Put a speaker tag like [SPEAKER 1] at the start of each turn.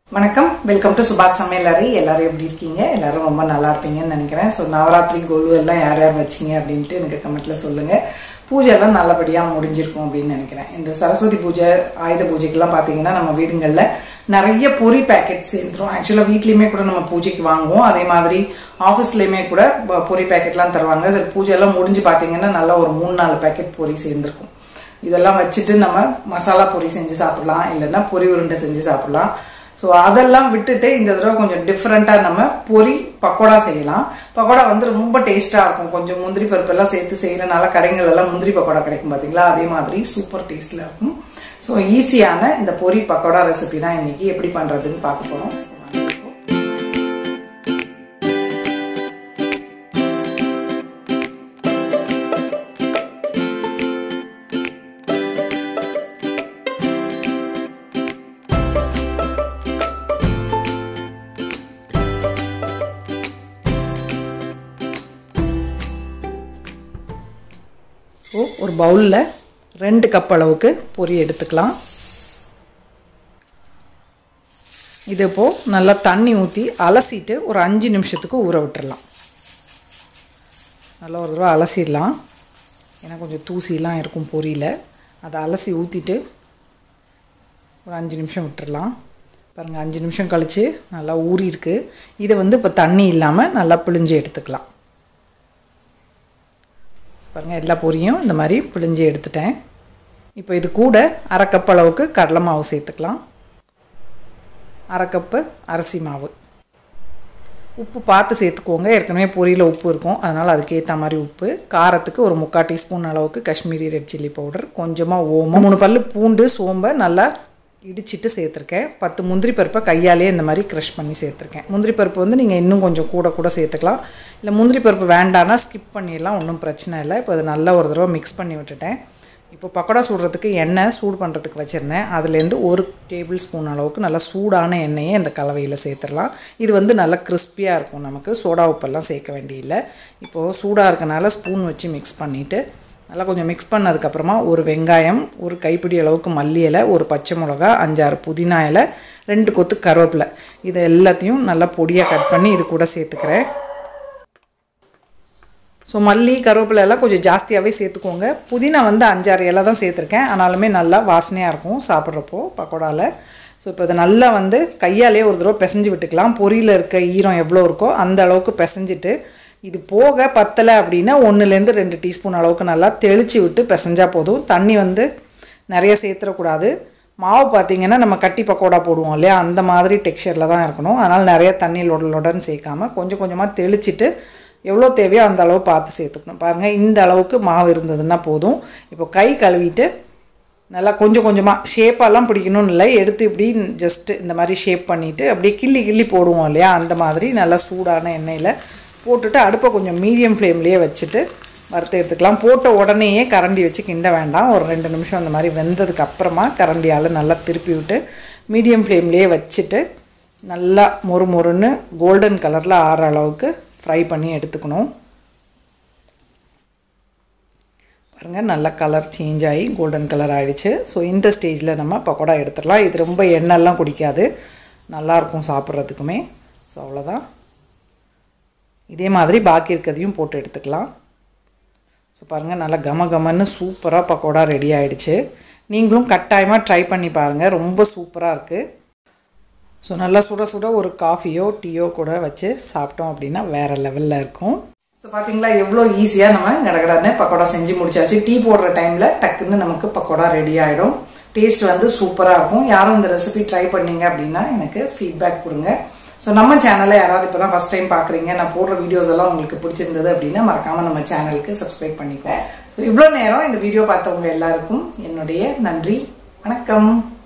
[SPEAKER 1] வணக்கம் welcome to சுபாஷ் சமையலறை எல்லாரும் எப்படி இருக்கீங்க எல்லாரும் ரொம்ப நல்லா இருப்பீங்கன்னு நினைக்கிறேன் ஸோ நவராத்திரி கோலு எல்லாம் யார் யார் வச்சீங்க அப்படின்ட்டு எனக்கு கமெண்ட்ல சொல்லுங்க பூஜை எல்லாம் நல்லபடியாக முடிஞ்சிருக்கும் அப்படின்னு நினைக்கிறேன் இந்த சரஸ்வதி பூஜை ஆயுத பூஜைக்கெல்லாம் பார்த்தீங்கன்னா நம்ம வீடுங்களில் நிறைய பொரி பேக்கெட் சேர்ந்துரும் ஆக்சுவலாக வீட்லேயுமே கூட நம்ம பூஜைக்கு வாங்குவோம் அதே மாதிரி ஆஃபீஸ்லேயுமே கூட ப- பொரி பேக்கெட்லாம் தருவாங்க சரி பூஜை எல்லாம் முடிஞ்சு பார்த்தீங்கன்னா நல்லா ஒரு மூணு நாலு பேக்கெட் பொரி சேர்ந்துருக்கும் இதெல்லாம் வச்சுட்டு நம்ம மசாலா பொரி செஞ்சு சாப்பிடலாம் இல்லைன்னா பொரி உருண்டை செஞ்சு சாப்பிடலாம் ஸோ அதெல்லாம் விட்டுட்டு இந்த தடவை கொஞ்சம் டிஃப்ரெண்ட்டாக நம்ம பொரி பக்கோடா செய்யலாம் பக்கோடா வந்து ரொம்ப டேஸ்ட்டாக இருக்கும் கொஞ்சம் முந்திரி பருப்பெல்லாம் சேர்த்து செய்கிறனால கடைகள் எல்லாம் முந்திரி பக்கோடா கிடைக்கும் பார்த்தீங்களா அதே மாதிரி சூப்பர் டேஸ்ட்டில் இருக்கும் ஸோ ஈஸியான இந்த பொரி பக்கோடா ரெசிபி தான் இன்னைக்கு எப்படி பண்ணுறதுன்னு பார்க்க போகிறோம் ஸோ ஒரு பவுலில் ரெண்டு கப் அளவுக்கு பொரி எடுத்துக்கலாம் இது இப்போது நல்லா தண்ணி ஊற்றி அலசிட்டு ஒரு அஞ்சு நிமிஷத்துக்கு ஊற விட்டுறலாம் நல்லா ஒரு தடவை அலசிடலாம் ஏன்னா கொஞ்சம் தூசிலாம் இருக்கும் பொரியில் அதை அலசி ஊற்றிட்டு ஒரு அஞ்சு நிமிஷம் விட்டுறலாம் பாருங்கள் அஞ்சு நிமிஷம் கழித்து நல்லா ஊறி இருக்கு இதை வந்து இப்போ தண்ணி இல்லாமல் நல்லா பிழிஞ்சு எடுத்துக்கலாம் பாருங்கள் எல்லா பொரியும் இந்த மாதிரி பிழிஞ்சு எடுத்துட்டேன் இப்போ இது கூட அரை கப் அளவுக்கு கடலை மாவு சேர்த்துக்கலாம் அரை கப்பு அரிசி மாவு உப்பு பார்த்து சேர்த்துக்கோங்க ஏற்கனவே பொரியில் உப்பு இருக்கும் அதனால் அதுக்கேற்ற மாதிரி உப்பு காரத்துக்கு ஒரு முக்கால் டீஸ்பூன் அளவுக்கு காஷ்மீரி ரெட் சில்லி பவுடர் கொஞ்சமாக ஓமம் மூணு பல்லு பூண்டு சோம்பை நல்லா இடிச்சிட்டு சேர்த்துருக்கேன் பத்து முந்திரி பருப்பை கையாலே இந்த மாதிரி க்ரஷ் பண்ணி சேர்த்துருக்கேன் முந்திரி பருப்பு வந்து நீங்கள் இன்னும் கொஞ்சம் கூட கூட சேர்த்துக்கலாம் இல்லை முந்திரி பருப்பு வேண்டான்னா ஸ்கிப் பண்ணிடலாம் ஒன்றும் பிரச்சனை இல்லை இப்போ அது நல்லா ஒரு தடவை மிக்ஸ் பண்ணி விட்டுட்டேன் இப்போ பக்கோடா சுடுறதுக்கு எண்ணெய் சூடு பண்ணுறதுக்கு வச்சுருந்தேன் அதுலேருந்து ஒரு டேபிள் ஸ்பூன் அளவுக்கு நல்லா சூடான எண்ணெயை இந்த கலவையில் சேர்த்துடலாம் இது வந்து நல்லா கிறிஸ்பியாக இருக்கும் நமக்கு சோடா உப்பெல்லாம் சேர்க்க வேண்டியதில்லை இப்போது சூடாக இருக்கனால ஸ்பூன் வச்சு மிக்ஸ் பண்ணிவிட்டு நல்லா கொஞ்சம் மிக்ஸ் பண்ணதுக்கப்புறமா ஒரு வெங்காயம் ஒரு கைப்பிடி அளவுக்கு மல்லி இலை ஒரு பச்சை மிளகா அஞ்சாறு புதினா இலை ரெண்டு கொத்து கருவேப்பிலை இதை எல்லாத்தையும் நல்லா பொடியாக கட் பண்ணி இது கூட சேர்த்துக்கிறேன் ஸோ மல்லி கருவேப்பிலை எல்லாம் கொஞ்சம் ஜாஸ்தியாகவே சேர்த்துக்கோங்க புதினா வந்து அஞ்சாறு இலை தான் சேர்த்துருக்கேன் ஆனாலுமே நல்லா வாசனையாக இருக்கும் சாப்பிட்றப்போ பக்கோடாவில் ஸோ இப்போ இதை நல்லா வந்து கையாலே ஒரு தடவை பிசைஞ்சு விட்டுக்கலாம் பொரியில் இருக்க ஈரம் எவ்வளோ இருக்கோ அந்த அளவுக்கு பிசைஞ்சிட்டு இது போக பத்தலை அப்படின்னா ஒன்றுலேருந்து ரெண்டு டீஸ்பூன் அளவுக்கு நல்லா தெளித்து விட்டு பிசைஞ்சா போதும் தண்ணி வந்து நிறைய சேர்த்துடக்கூடாது மாவு பார்த்தீங்கன்னா நம்ம கட்டி பக்கோடா போடுவோம் இல்லையா அந்த மாதிரி டெக்ஸ்சரில் தான் இருக்கணும் அதனால் நிறைய தண்ணி லொட லொடன்னு சேர்க்காம கொஞ்சம் கொஞ்சமாக தெளிச்சிட்டு எவ்வளோ தேவையோ அந்த அளவு பார்த்து சேர்த்துக்கணும் பாருங்கள் இந்த அளவுக்கு மாவு இருந்ததுன்னா போதும் இப்போ கை கழுவிட்டு நல்லா கொஞ்சம் கொஞ்சமாக ஷேப்பாலாம் பிடிக்கணும்னு இல்லை எடுத்து இப்படி ஜஸ்ட்டு இந்த மாதிரி ஷேப் பண்ணிவிட்டு அப்படியே கிள்ளி கிள்ளி போடுவோம் இல்லையா அந்த மாதிரி நல்லா சூடான எண்ணெயில் போட்டுட்டு அடுப்பை கொஞ்சம் மீடியம் ஃப்ளேம்லேயே வச்சுட்டு வறுத்து எடுத்துக்கலாம் போட்ட உடனேயே கரண்டி வச்சு கிண்ட வேண்டாம் ஒரு ரெண்டு நிமிஷம் அந்த மாதிரி வெந்ததுக்கு அப்புறமா கரண்டியால் நல்லா திருப்பி விட்டு மீடியம் ஃப்ளேம்லேயே வச்சுட்டு நல்லா மொறு மொறுன்னு கோல்டன் கலரில் ஆற அளவுக்கு ஃப்ரை பண்ணி எடுத்துக்கணும் பாருங்கள் நல்லா கலர் சேஞ்ச் ஆகி கோல்டன் கலர் ஆகிடுச்சு ஸோ இந்த ஸ்டேஜில் நம்ம பக்கோடா எடுத்துடலாம் இது ரொம்ப எண்ணெய்லாம் குடிக்காது நல்லாயிருக்கும் சாப்பிட்றதுக்குமே ஸோ அவ்வளோதான் இதே மாதிரி பாக்கி இருக்கிறதையும் போட்டு எடுத்துக்கலாம் ஸோ பாருங்கள் நல்லா கம கமன்னு சூப்பராக பக்கோடா ரெடி ஆகிடுச்சு நீங்களும் கட்டாயமாக ட்ரை பண்ணி பாருங்கள் ரொம்ப சூப்பராக இருக்குது ஸோ நல்லா சுட சுட ஒரு காஃபியோ டீயோ கூட வச்சு சாப்பிட்டோம் அப்படின்னா வேறு லெவலில் இருக்கும் ஸோ பார்த்தீங்களா எவ்வளோ ஈஸியாக நம்ம கடகடன்னு பக்கோடா செஞ்சு முடிச்சாச்சு டீ போடுற டைமில் டக்குன்னு நமக்கு பக்கோடா ரெடி ஆகிடும் டேஸ்ட் வந்து சூப்பராக இருக்கும் யாரும் இந்த ரெசிபி ட்ரை பண்ணீங்க அப்படின்னா எனக்கு ஃபீட்பேக் கொடுங்க ஸோ நம்ம சேனலை யாராவது இப்போ தான் ஃபஸ்ட் டைம் பார்க்குறீங்க நான் போடுற வீடியோஸ் எல்லாம் உங்களுக்கு பிடிச்சிருந்தது அப்படின்னா மறக்காமல் நம்ம சேனலுக்கு சப்ஸ்கிரைப் பண்ணிக்கோ ஸோ இவ்வளோ நேரம் இந்த வீடியோ பார்த்தவங்க எல்லாருக்கும் என்னுடைய நன்றி வணக்கம்